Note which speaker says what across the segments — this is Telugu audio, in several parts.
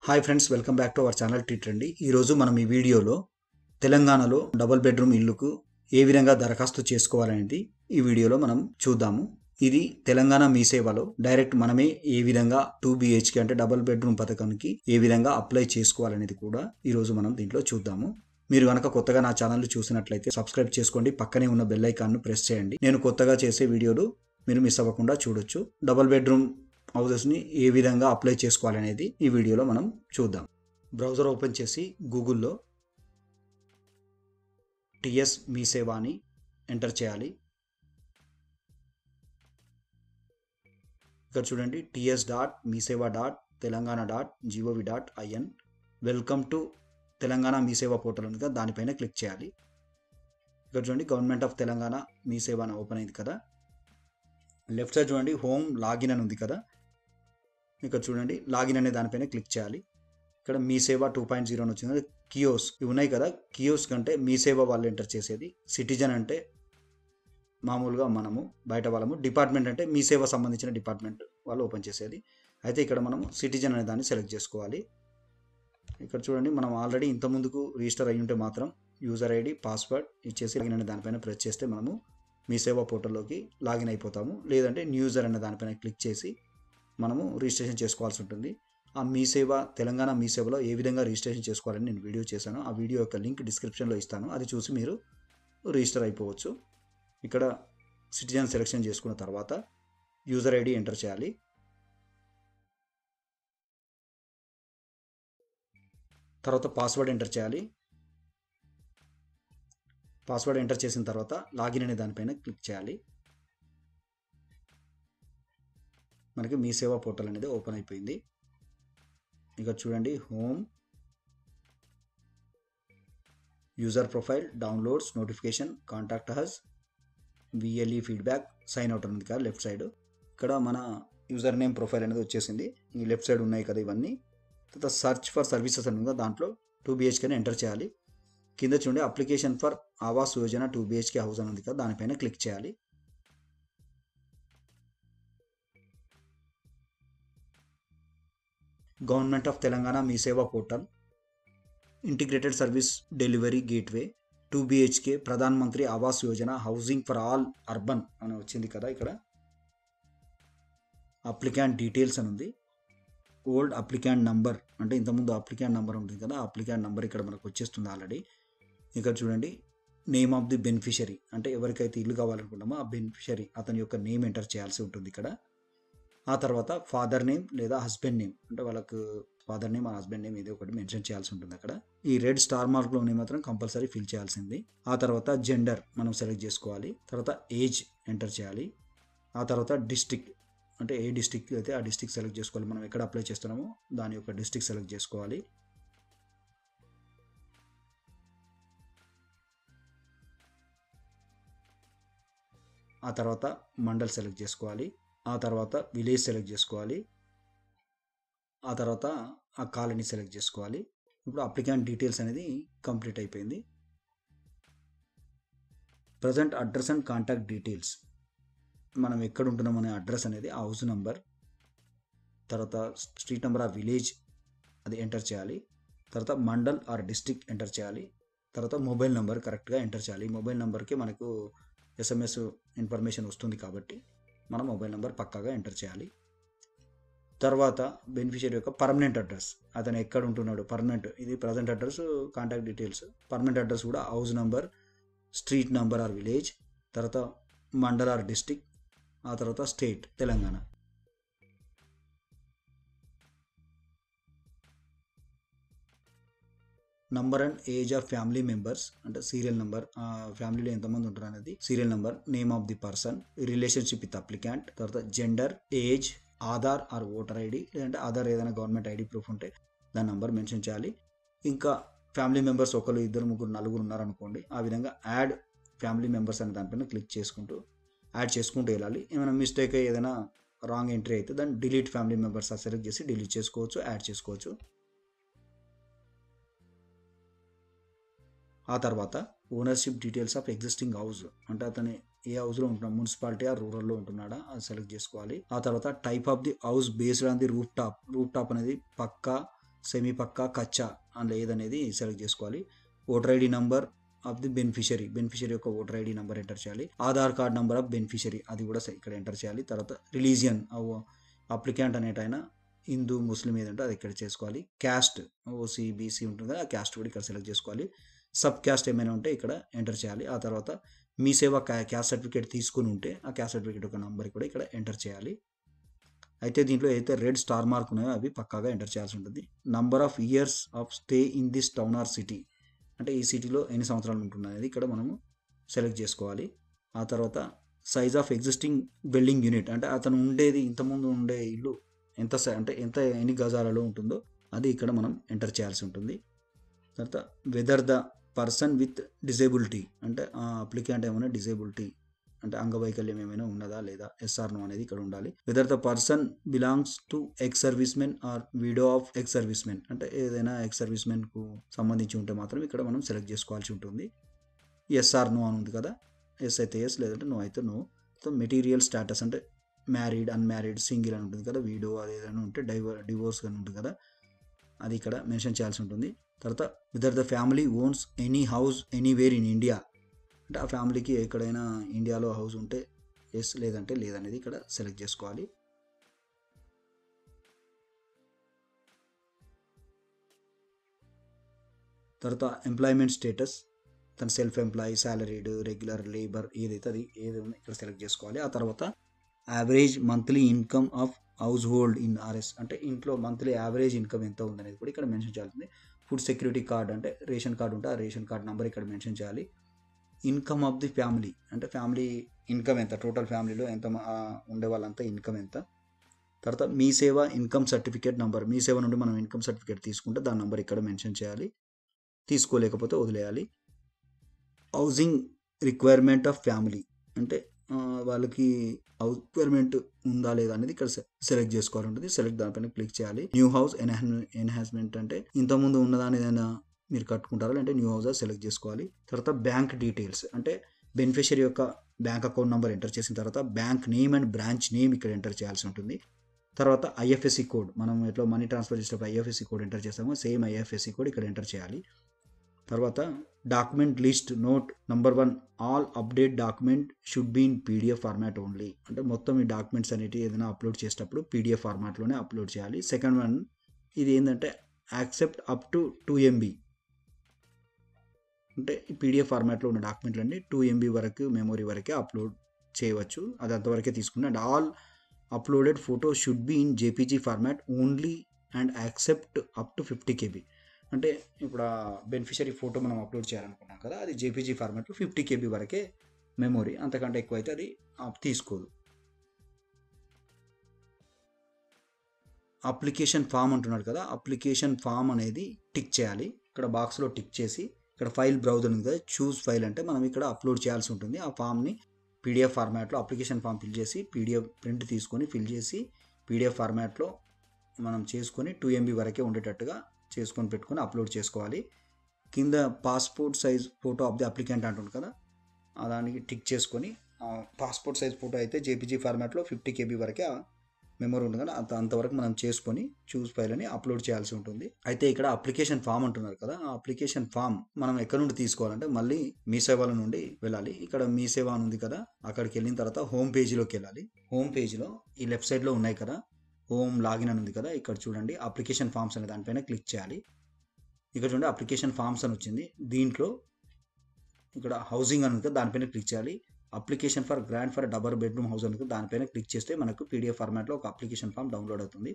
Speaker 1: hi friends welcome back to our channel T Trendy ఈరోజు మనం ఈ వీడియోలో తెలంగాణలో డబుల్ బెడ్రూమ్ ఇల్లుకు ఏ విధంగా దరఖాస్తు చేసుకోవాలనేది ఈ వీడియోలో మనం చూద్దాము ఇది తెలంగాణ మీ సేవలో డైరెక్ట్ మనమే ఏ విధంగా టూ బిహెచ్కే అంటే డబుల్ బెడ్రూమ్ పథకానికి ఏ విధంగా అప్లై చేసుకోవాలనేది కూడా ఈరోజు మనం దీంట్లో చూద్దాము మీరు కనుక కొత్తగా నా ఛానల్ చూసినట్లయితే సబ్స్క్రైబ్ చేసుకోండి పక్కనే ఉన్న బెల్ ఐకాన్ను ప్రెస్ చేయండి నేను కొత్తగా చేసే వీడియోలు మీరు మిస్ అవ్వకుండా చూడొచ్చు డబుల్ బెడ్రూమ్ హౌసెస్ని ఏ విధంగా అప్లై చేసుకోవాలనేది ఈ వీడియోలో మనం చూద్దాం బ్రౌజర్ ఓపెన్ చేసి గూగుల్లో టిఎస్ మీ సేవ అని ఎంటర్ చేయాలి ఇక్కడ చూడండి TS dot Mee Seva dot Telangana dot GOV dot IN welcome to Telangana Mee Seva portal ఉంది కదా దానిపైన క్లిక్ చేయాలి ఇక్కడ చూడండి గవర్నమెంట్ ఆఫ్ తెలంగాణ మీ సేవ అని ఓపెన్ అయింది కదా లెఫ్ట్ సైడ్ చూడండి హోమ్ లాగిన్ అని ఉంది కదా ఇక్కడ చూడండి లాగిన్ అనే దానిపైన క్లిక్ చేయాలి ఇక్కడ మీ సేవ టూ పాయింట్ జీరో అని వచ్చింది కియోస్ ఇవి ఉన్నాయి కదా కియోస్ కంటే మీ సేవ వాళ్ళు ఎంటర్ చేసేది సిటిజన్ అంటే మామూలుగా మనము బయట వాళ్ళము డిపార్ట్మెంట్ అంటే మీ సేవ సంబంధించిన డిపార్ట్మెంట్ వాళ్ళు ఓపెన్ చేసేది అయితే ఇక్కడ మనము సిటిజన్ అనే దాన్ని సెలెక్ట్ చేసుకోవాలి ఇక్కడ చూడండి మనం ఆల్రెడీ ఇంత ముందుకు రిజిస్టర్ అయ్యి ఉంటే మాత్రం యూజర్ ఐడి పాస్వర్డ్ ఇచ్చేసి లాగిన్ అనే దానిపైన ప్రెస్ చేస్తే మనము మీ సేవ పోర్టల్లోకి లాగిన్ అయిపోతాము లేదంటే న్యూజర్ అనే దానిపైన క్లిక్ చేసి మనము రిజిస్ట్రేషన్ చేసుకోవాల్సి ఉంటుంది ఆ మీ సేవ తెలంగాణ మీ సేవలో ఏ విధంగా రిజిస్ట్రేషన్ చేసుకోవాలని నేను వీడియో చేశాను ఆ వీడియో యొక్క లింక్ డిస్క్రిప్షన్లో ఇస్తాను అది చూసి మీరు రిజిస్టర్ అయిపోవచ్చు ఇక్కడ సిటిజన్ సెలెక్షన్ చేసుకున్న తర్వాత యూజర్ ఐడి ఎంటర్ చేయాలి తర్వాత పాస్వర్డ్ ఎంటర్ చేయాలి పాస్వర్డ్ ఎంటర్ చేసిన తర్వాత లాగిన్ అనే దానిపైన క్లిక్ చేయాలి మనకి మీ సేవా పోర్టల్ అనేది ఓపెన్ అయిపోయింది ఇక చూడండి home user profile downloads notification contact us VLE feedback sign out ఉంది కదా లెఫ్ట్ సైడ్ ఇక్కడ మన యూజర్ నేమ్ ప్రొఫైల్ అనేది వచ్చేసింది ఈ లెఫ్ట్ సైడ్ ఉన్నాయి కదా ఇవన్నీ తర్వాత సర్చ్ ఫర్ సర్వీసెస్ అని ఉందా దాంట్లో టూ బిహెచ్కేని ఎంటర్ చేయాలి కింద చూడండి application for Awas Yojana two BHK house అని ఉంది కదా దానిపైన క్లిక్ చేయాలి government of Telangana Mee Seva portal integrated service delivery gateway two BHK Pradhan Mantri Awas Yojana housing for all urban అని వచ్చింది కదా ఇక్కడ అప్లికాంట్ డీటెయిల్స్ అని ఉంది ఓల్డ్ అప్లికాంట్ నంబర్ అంటే ఇంతకుముందు అప్లికాంట్ నంబర్ ఉంటుంది కదా అప్లికాంట్ నంబర్ ఇక్కడ మనకు వచ్చేస్తుంది ఆల్రెడీ ఇక్కడ చూడండి నేమ్ ఆఫ్ ది బెనిఫిషరీ అంటే ఎవరికైతే ఇల్లు కావాలనుకుంటామో ఆ బెనిఫిషరీ అతని యొక్క నేమ్ ఎంటర్ చేయాల్సి ఉంటుంది ఇక్కడ ఆ తర్వాత ఫాదర్ నేమ్ లేదా హస్బెండ్ నేమ్ అంటే వాళ్ళకు ఫాదర్ నేమ్ ఆ హస్బెండ్ నేమ్ ఏదో ఒకటి మెన్షన్ చేయాల్సి ఉంటుంది అక్కడ ఈ రెడ్ స్టార్ మార్క్లో ఉన్నాయి మాత్రం కంపల్సరీ ఫిల్ చేయాల్సింది ఆ తర్వాత జెండర్ మనం సెలెక్ట్ చేసుకోవాలి తర్వాత ఏజ్ ఎంటర్ చేయాలి ఆ తర్వాత డిస్టిక్ అంటే ఏ డిస్టిక్ అయితే ఆ డిస్టిక్ సెలెక్ట్ చేసుకోవాలి మనం ఎక్కడ అప్లై చేస్తున్నామో దాని యొక్క డిస్టిక్ సెలెక్ట్ చేసుకోవాలి ఆ తర్వాత మండల్ సెలెక్ట్ చేసుకోవాలి ఆ తర్వాత విలేజ్ సెలెక్ట్ చేసుకోవాలి ఆ తర్వాత ఆ కాలనీ సెలెక్ట్ చేసుకోవాలి ఇప్పుడు అప్లికెంట్ డీటెయిల్స్ అనేది కంప్లీట్ అయిపోయింది present address and contact details మనం ఎక్కడ ఉంటున్నాం అనే అడ్రస్ అనేది ఆ హౌస్ నంబర్ తర్వాత స్ట్రీట్ నెంబర్ ఆ విలేజ్ అది ఎంటర్ చేయాలి తర్వాత మండల్ ఆర్ డిస్టిక్ ఎంటర్ చేయాలి తర్వాత మొబైల్ నెంబర్ కరెక్ట్గా ఎంటర్ చేయాలి ఈ మొబైల్ నెంబర్కి మనకు ఎస్ఎంఎస్ ఇన్ఫర్మేషన్ వస్తుంది కాబట్టి మన మొబైల్ నెంబర్ పక్కాగా ఎంటర్ చేయాలి తర్వాత బెనిఫిషియరీ యొక్క పర్మనెంట్ అడ్రస్ అతను ఎక్కడ ఉంటున్నాడు పర్మనెంట్ ఇది present address contact details permanent address కూడా house number street number or village తర్వాత మండల్ ఆర్ డిస్టిక్ ఆ తర్వాత state Telangana number and age of family members అంటే సీరియల్ నెంబర్ ఆ ఫ్యామిలీలో ఎంతమంది ఉంటారు అనేది serial number name of the person relationship with applicant తర్వాత gender age Aadhaar or voter ID లేదంటే ఆధార్ ఏదైనా గవర్నమెంట్ ఐడి ప్రూఫ్ ఉంటే దాని నెంబర్ మెన్షన్ చేయాలి ఇంకా ఫ్యామిలీ మెంబర్స్ ఒకరు ఇద్దరు ముగ్గురు నలుగురు ఉన్నారనుకోండి ఆ విధంగా యాడ్ ఫ్యామిలీ మెంబర్స్ అనే దానిపైన క్లిక్ చేసుకుంటూ యాడ్ చేసుకుంటూ వెళ్ళాలి ఏమైనా మిస్టేక్ ఏదైనా రాంగ్ ఎంట్రీ అయితే దాన్ని డిలీట్ ఫ్యామిలీ మెంబర్స్ సెలెక్ట్ చేసి డిలీట్ చేసుకోవచ్చు యాడ్ చేసుకోవచ్చు ఆ తర్వాత ownership details of existing house అంటే అతని ఏ హౌస్లో ఉంటున్నాడు మున్సిపాలిటీ ఆ రూరల్లో ఉంటున్నాడా అది సెలెక్ట్ చేసుకోవాలి ఆ తర్వాత type of the house based on the roof top roof top అనేది పక్కా సెమీ పక్కా కచ్చా అందులో ఏదనేది సెలెక్ట్ చేసుకోవాలి voter ID number of the beneficiary beneficiary యొక్క ఓటర్ ఐడి నెంబర్ ఎంటర్ చేయాలి Aadhaar card number of beneficiary అది కూడా ఇక్కడ ఎంటర్ చేయాలి తర్వాత రిలీజియన్ అప్లికెంట్ అనేటైనా హిందూ ముస్లిం ఏదంటే అది ఇక్కడ చేసుకోవాలి క్యాస్ట్ ఓసీ బీసీ ఉంటుంది కదా ఆ క్యాస్ట్ కూడా ఇక్కడ సెలెక్ట్ చేసుకోవాలి సబ్ క్యాస్ట్ ఏమైనా ఉంటే ఇక్కడ ఎంటర్ చేయాలి ఆ తర్వాత మీ సేవ క్యాస్ట్ సర్టిఫికేట్ తీసుకుని ఉంటే ఆ క్యాస్ట్ సర్టిఫికేట్ యొక్క నెంబర్ కూడా ఇక్కడ ఎంటర్ చేయాలి అయితే దీంట్లో ఏదైతే రెడ్ స్టార్ మార్క్ ఉన్నాయో అవి పక్కాగా ఎంటర్ చేయాల్సి ఉంటుంది number of years of stay in this town or city అంటే ఈ సిటీలో ఎన్ని సంవత్సరాలు ఉంటుంది అనేది ఇక్కడ మనము సెలెక్ట్ చేసుకోవాలి ఆ తర్వాత size of existing building unit అంటే అతను ఉండేది ఇంతకుముందు ఉండే ఇల్లు ఎంత సై- అంటే ఎంత ఎన్ని గజాలలో ఉంటుందో అది ఇక్కడ మనం ఎంటర్ చేయాల్సి ఉంటుంది తర్వాత whether the person with disability అంటే ఆ అప్లికెంట్ ఏమైనా డిజేబిలిటీ అంటే అంగవైకల్యం ఏమైనా ఉన్నదా లేదా ఎస్ఆర్ నో అనేది ఇక్కడ ఉండాలి whether the person belongs to ex service men or widow of ex service men అంటే ఏదైనా ఎక్స్ సర్వీస్ కు సంబంధించి ఉంటే మాత్రం ఇక్కడ మనం సెలెక్ట్ చేసుకోవాల్సి ఉంటుంది ఎస్ఆర్ నో అని ఉంది కదా ఎస్ అయితే ఎస్ లేదంటే నో అయితే నో సో మెటీరియల్ స్టేటస్ అంటే మ్యారీడ్ అన్మ్యారీడ్ సింగిల్ అని ఉంటుంది కదా వీడియో అది ఏదైనా ఉంటే డైవర్ డివోర్స్ కానీ ఉంటుంది కదా అది ఇక్కడ మెన్షన్ చేయాల్సి ఉంటుంది తర్వాత whether the family owns any house anywhere in India అంటే ఆ ఫ్యామిలీకి ఎక్కడైనా ఇండియాలో హౌస్ ఉంటే ఎస్ లేదంటే లేదనేది ఇక్కడ సెలెక్ట్ చేసుకోవాలి తర్వాత ఎంప్లాయ్మెంట్ స్టేటస్ తన self employee salaried regular labour ఏదైతే అది ఏది ఉందో ఇక్కడ సెలెక్ట్ చేసుకోవాలి ఆ తర్వాత average monthly income of household in RS అంటే ఇంట్లో మంత్లీ యావరేజ్ ఇన్కమ్ ఎంత ఉందనేది కూడా ఇక్కడ మెన్షన్ చేయాల్సింది ఫుడ్ సెక్యూరిటీ కార్డ్ అంటే రేషన్ కార్డు ఉంటే ఆ రేషన్ కార్డ్ నెంబర్ ఇక్కడ మెన్షన్ చేయాలి ఇన్కమ్ ఆఫ్ ది ఫ్యామిలీ అంటే ఫ్యామిలీ ఇన్కమ్ ఎంత టోటల్ ఫ్యామిలీలో ఎంత మ- ఆ ఉండే వాళ్ళంతా ఇన్కమ్ ఎంత తర్వాత Mee Seva income certificate number మీ సేవ నుండి మనం ఇన్కమ్ సర్టిఫికేట్ తీసుకుంటే దాని నెంబర్ ఇక్కడ మెన్షన్ చేయాలి తీసుకోలేకపోతే వదిలేయాలి హౌసింగ్ రిక్వైర్మెంట్ ఆఫ్ ఫ్యామిలీ అంటే ఆ, వాళ్ళకి హౌస్ రిక్వైర్మెంట్ ఉందా లేదా అనేది ఇక్కడ సెలెక్ట్ చేసుకోవాలి ఉంటుంది సెలెక్ట్ దానిపైన క్లిక్ చేయాలి న్యూ హౌస్ ఎన్హాన్స్మెంట్ అంటే ఇంతకుముందు ఉన్నదాని ఏదైనా మీరు కట్టుకుంటారా అంటే న్యూ హౌస్ సెలెక్ట్ చేసుకోవాలి తర్వాత బ్యాంక్ డీటెయిల్స్ అంటే బెనిఫిషియరీ యొక్క బ్యాంక్ అకౌంట్ నెంబర్ ఎంటర్ చేసిన తర్వాత bank name and branch name ఇక్కడ ఎంటర్ చేయాల్సి ఉంటుంది తర్వాత ఐఎఫ్ఎస్సి కోడ్ మనం ఎట్లా మనీ ట్రాన్స్ఫర్ చేసేటప్పుడు ఐఎఫ్ఎస్సి కోడ్ ఎంటర్ చేస్తామో సేమ్ ఐఎఫ్ఎస్సి కోడ్ ఇక్కడ ఎంటర్ చేయాలి తర్వాత document list note number one all update document should be in PDF format only అంటే మొత్తం ఈ డాక్యుమెంట్స్ అనేవి ఏదైనా అప్లోడ్ చేసేటప్పుడు పీడిఎఫ్ ఫార్మాట్లోనే అప్లోడ్ చేయాలి సెకండ్ వన్ ఇది ఏంటంటే accept up to two MB అంటే ఈ పీడిఎఫ్ ఫార్మాట్లో ఉన్న డాక్యుమెంట్లన్నీ టూ ఎంబీ వరకు మెమొరీ వరకే అప్లోడ్ చేయవచ్చు అది అంతవరకే తీసుకుని and all uploaded photo should be in JPG format only and accept up to fifty KB అంటే ఇప్పుడు ఆ బెనిఫిషరీ ఫోటో మనం అప్లోడ్ చేయాలనుకున్నాం కదా అది జేపీజీ ఫార్మాట్లో ఫిఫ్టీ కేబీ వరకే మెమొరీ అంతకంటే ఎక్కువ అయితే అది ఆ, తీసుకోదు అప్లికేషన్ ఫామ్ అంటున్నాడు కదా అప్లికేషన్ ఫామ్ అనేది టిక్ చేయాలి ఇక్కడ బాక్స్లో టిక్ చేసి ఇక్కడ ఫైల్ బ్రౌజర్ ఉంది కదా చూస్ ఫైల్ అంటే మనం ఇక్కడ అప్లోడ్ చేయాల్సి ఉంటుంది ఆ ఫామ్ని పీడిఎఫ్ ఫార్మాట్లో అప్లికేషన్ ఫామ్ ఫిల్ చేసి పీడిఎఫ్ ప్రింట్ తీసుకొని ఫిల్ చేసి పీడిఎఫ్ ఫార్మాట్లో మనం చేసుకొని టూ ఎంబీ వరకే ఉండేటట్టుగా చేసుకొని పెట్టుకొని అప్లోడ్ చేసుకోవాలి కింద passport size photo of the applicant అంటుంది కదా ఆ దానికి టిక్ చేసుకొని పాస్పోర్ట్ సైజ్ ఫోటో అయితే జేపీజీ ఫార్మాట్లో ఫిఫ్టీ కేబీ వరకే మెమరీ ఉంటుంది కదా అంత అంతవరకు మనం చేసుకొని చూస్ ఫైల్ అని అప్లోడ్ చేయాల్సి ఉంటుంది అయితే ఇక్కడ అప్లికేషన్ ఫామ్ అంటున్నారు కదా ఆ అప్లికేషన్ ఫామ్ మనం ఎక్కడ నుండి తీసుకోవాలంటే మళ్ళీ మీ సేవల నుండి వెళ్ళాలి ఇక్కడ మీ సేవ అని ఉంది కదా అక్కడికి వెళ్ళిన తర్వాత హోమ్ పేజీలోకి వెళ్ళాలి హోమ్ పేజీలో ఈ లెఫ్ట్ సైడ్లో ఉన్నాయి కదా హోమ్ లాగిన్ అని ఉంది కదా ఇక్కడ చూడండి అప్లికేషన్ ఫామ్స్ అనే దానిపైన క్లిక్ చేయాలి ఇక్కడ చూడండి అప్లికేషన్ ఫామ్స్ అని వచ్చింది దీంట్లో ఇక్కడ హౌసింగ్ అని ఉంది కదా దానిపైన క్లిక్ చేయాలి application for grant for double bedroom house అని ఉంది కదా, దానిపైన క్లిక్ చేస్తే మనకు పీడిఎఫ్ ఫార్మాట్లో ఒక అప్లికేషన్ ఫామ్ డౌన్లోడ్ అవుతుంది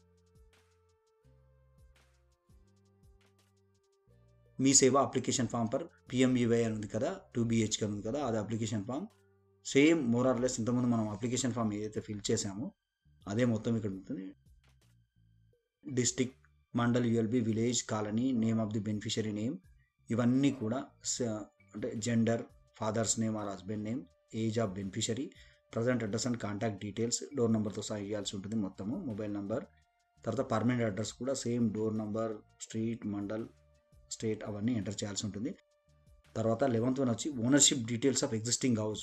Speaker 1: మీ సేవ అప్లికేషన్ ఫామ్ ఫర్ పిఎంఈవై అని ఉంది కదా టూ బిహెచ్కే అని ఉంది కదా అది application form same more or less ఇంతకుముందు మనం అప్లికేషన్ ఫామ్ ఏదైతే ఫిల్ చేసామో అదే మొత్తం ఇక్కడ ఉంటుంది district mandal ULB village colony name of the beneficiary name ఇవన్నీ కూడా స- అంటే gender father's name or husband name age of beneficiary present address and contact details door నెంబర్తో సహా ఇవ్వాల్సి ఉంటుంది మొత్తము మొబైల్ నెంబర్ తర్వాత పర్మనెంట్ అడ్రస్ కూడా same door number street mandal state అవన్నీ ఎంటర్ చేయాల్సి ఉంటుంది తర్వాత లెవెంత్ వన్ వచ్చి ownership details of existing house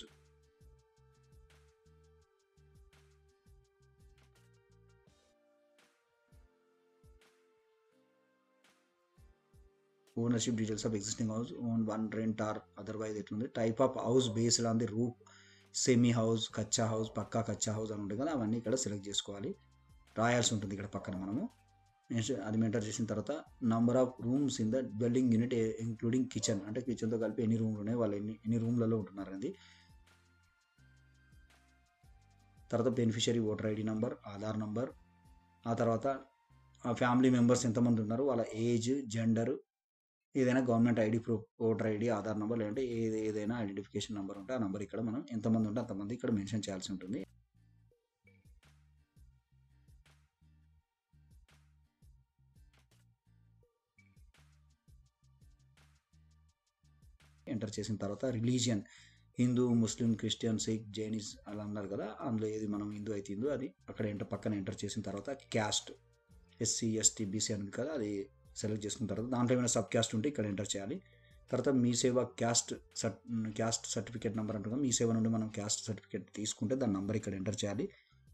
Speaker 1: ownership details of existing house own one rent or otherwise ఎట్లుంది type of house based on the roof semi house kutcha house pucca kutcha house అని ఉంటుంది కదా అవన్నీ ఇక్కడ సెలెక్ట్ చేసుకోవాలి రాయాల్సి ఉంటుంది ఇక్కడ పక్కన మనము నెక్స్ట్ అది ఎంటర్ చేసిన తర్వాత number of rooms in the building unit including kitchen అంటే కిచెన్తో కలిపి ఎన్ని రూమ్లు ఉన్నాయి వాళ్ళు ఎన్ని ఎన్ని రూమ్లలో ఉంటున్నారు అనేది తర్వాత beneficiary voter ID number Aadhaar number ఆ తర్వాత ఆ ఫ్యామిలీ మెంబర్స్ ఎంతమంది ఉన్నారు వాళ్ళ ఏజ్ జెండర్ ఏదైనా government ID proof voter ID Aadhaar number లేదంటే ఏది ఏదైనా ఐడెంటిఫికేషన్ నెంబర్ ఉంటే ఆ నెంబర్ ఇక్కడ మనం ఎంతమంది ఉంటే అంతమంది ఇక్కడ మెన్షన్ చేయాల్సి ఉంటుంది ఎంటర్ చేసిన తర్వాత religion Hindu Muslim Christian Sikh Jainism అలా అన్నారు కదా అందులో ఏది మనం హిందూ అయితే హిందూ అది అక్కడ ఎంటర్ పక్కన ఎంటర్ చేసిన తర్వాత క్యాస్ట్ ఎస్సీ ఎస్టీ బీసీ అని ఉంది కదా అది సెలెక్ట్ చేసుకున్న తర్వాత దాంట్లో ఏమైనా సబ్ క్యాస్ట్ ఉంటే ఇక్కడ ఎంటర్ చేయాలి తర్వాత Mee Seva caste cert caste certificate number అంటున్నాం మీ సేవ నుండి మనం క్యాస్ట్ సర్టిఫికేట్ తీసుకుంటే దాని నెంబర్ ఇక్కడ ఎంటర్ చేయాలి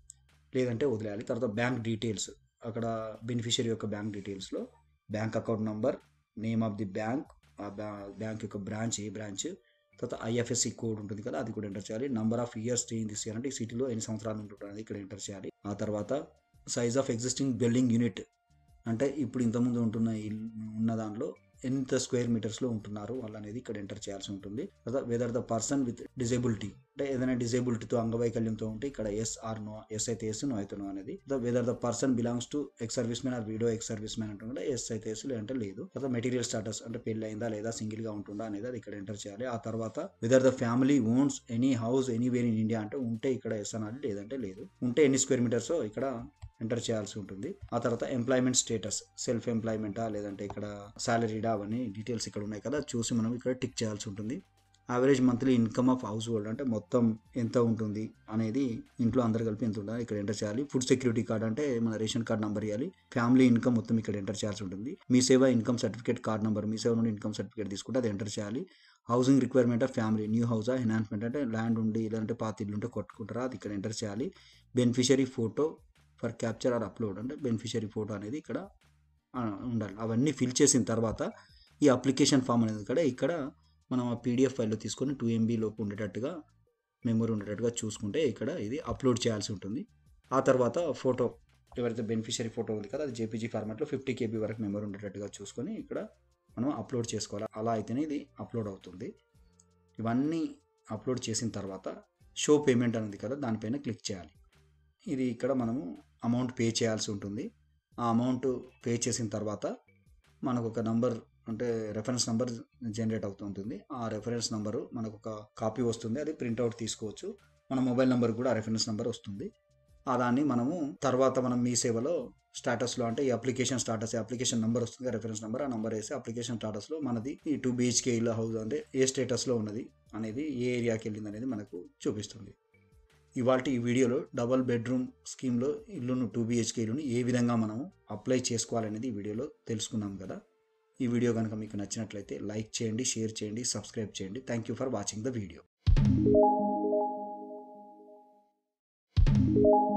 Speaker 1: లేదంటే వదిలేయాలి తర్వాత బ్యాంక్ డీటెయిల్స్ అక్కడ బెనిఫిషియరీ యొక్క బ్యాంక్ డీటెయిల్స్లో bank account number name of the bank ఆ బ్యాంక్ యొక్క బ్రాంచ్ ఏ బ్రాంచ్ తర్వాత ఐఎఫ్ఎస్సి కోడ్ ఉంటుంది కదా అది కూడా ఎంటర్ చేయాలి number of years stay in this year అంటే ఈ సిటీలో ఎన్ని సంవత్సరాలు ఉంటుంటుంది అనేది ఇక్కడ ఎంటర్ చేయాలి ఆ తర్వాత size of existing building unit అంటే ఇప్పుడు ఇంతకుముందు ఉంటున్న ఇల్లు ఉన్న దాంట్లో ఎంత స్క్వేర్ మీటర్స్లో ఉంటున్నారు వాళ్ళు అనేది ఇక్కడ ఎంటర్ చేయాల్సి ఉంటుంది తర్వాత whether the person with disability అంటే ఏదైనా డిజేబిలిటీతో అంగవైకల్యంతో ఉంటే ఇక్కడ ఎస్ ఆర్ నో ఎస్ అయితే ఎస్ నో అయితే నో అనేది whether the person belongs to ex serviceman or widow ex serviceman అంటుంది కదా ఎస్ అయితే ఎస్ లేదంటే లేదు తర్వాత మెటీరియల్ స్టాటస్ అంటే పెళ్లి అయిందా లేదా సింగిల్ గా ఉంటుందా అనేది అది ఇక్కడ ఎంటర్ చేయాలి ఆ తర్వాత whether the family owns any house anywhere in India అంటే ఉంటే ఇక్కడ ఎస్ అనాలి లేదంటే లేదు ఉంటే ఎన్ని స్క్వేర్ మీటర్స్ ఇక్కడ ఎంటర్ చేయాల్సి ఉంటుంది ఆ తర్వాత ఎంప్లాయ్మెంట్ స్టేటస్ సెల్ఫ్ ఎంప్లాయ్మెంటా లేదంటే ఇక్కడ సాలరీడా అవన్నీ డీటెయిల్స్ ఇక్కడ ఉన్నాయి కదా చూసి మనం ఇక్కడ టిక్ చేయాల్సి ఉంటుంది average monthly income of household అంటే మొత్తం ఎంత ఉంటుంది అనేది ఇంట్లో అందరు కలిపి ఎంత ఉండాలి ఇక్కడ ఎంటర్ చేయాలి ఫుడ్ సెక్యూరిటీ కార్డ్ అంటే మన రేషన్ కార్డ్ నెంబర్ ఇవ్వాలి ఫ్యామిలీ ఇన్కమ్ మొత్తం ఇక్కడ ఎంటర్ చేయాల్సి ఉంటుంది Mee Seva income certificate card number Mee Seva నుండి ఇన్కమ్ సర్టిఫికేట్ తీసుకుంటే అది ఎంటర్ చేయాలి housing requirement of family new house enhancement అంటే ల్యాండ్ ఉండి లేదంటే పాత ఇల్లు ఉంటే కొట్టుకుంటారా అది ఇక్కడ ఎంటర్ చేయాలి beneficiary photo for capture or upload అంటే బెనిఫిషరీ ఫోటో అనేది ఇక్కడ ఉండాలి అవన్నీ ఫిల్ చేసిన తర్వాత ఈ అప్లికేషన్ ఫామ్ అనేది కూడా ఇక్కడ మనం ఆ పీడిఎఫ్ ఫైల్లో తీసుకొని టూ ఎంబీ లోపు ఉండేటట్టుగా మెమరీ ఉండేటట్టుగా చూసుకుంటే ఇక్కడ ఇది అప్లోడ్ చేయాల్సి ఉంటుంది ఆ తర్వాత ఫోటో ఎవరైతే బెనిఫిషరీ ఫోటో ఉంది కదా అది జేపీజీ ఫార్మాట్లో ఫిఫ్టీ కేబీ వరకు మెమరీ ఉండేటట్టుగా చూసుకొని ఇక్కడ మనం అప్లోడ్ చేసుకోవాలి అలా అయితేనే ఇది అప్లోడ్ అవుతుంది ఇవన్నీ అప్లోడ్ చేసిన తర్వాత షో పేమెంట్ అనేది కదా దానిపైన క్లిక్ చేయాలి ఇది ఇక్కడ మనము అమౌంట్ పే చేయాల్సి ఉంటుంది ఆ అమౌంట్ పే చేసిన తర్వాత మనకు ఒక నంబర్ అంటే రెఫరెన్స్ నెంబర్ జనరేట్ అవుతుంటుంది ఆ రెఫరెన్స్ నెంబరు మనకు ఒక కాపీ వస్తుంది అది ప్రింట్అవుట్ తీసుకోవచ్చు మన మొబైల్ నెంబర్ కూడా ఆ రెఫరెన్స్ నెంబర్ వస్తుంది ఆ దాన్ని మనము తర్వాత మనం మీ సేవలో స్టాటస్లో అంటే ఈ అప్లికేషన్ స్టాటస్ అప్లికేషన్ నెంబర్ వస్తుంది రెఫరెన్స్ నెంబర్ ఆ నెంబర్ వేసి అప్లికేషన్ స్టాటస్లో మనది ఈ టూ బిహెచ్కే ఇల్లు హౌస్ అంటే ఏ స్టేటస్లో ఉన్నది అనేది ఏ ఏరియాకి వెళ్ళింది అనేది మనకు చూపిస్తుంది ఇవాళ ఈ వీడియోలో డబల్ బెడ్రూమ్ స్కీమ్లో ఇల్లును టూ బిహెచ్కే ఇల్లును ఏ విధంగా మనము అప్లై చేసుకోవాలనేది ఈ వీడియోలో తెలుసుకున్నాం కదా ఈ వీడియో కనుక మీకు నచ్చినట్లయితే లైక్ చేయండి షేర్ చేయండి సబ్స్క్రైబ్ చేయండి thank you for watching the video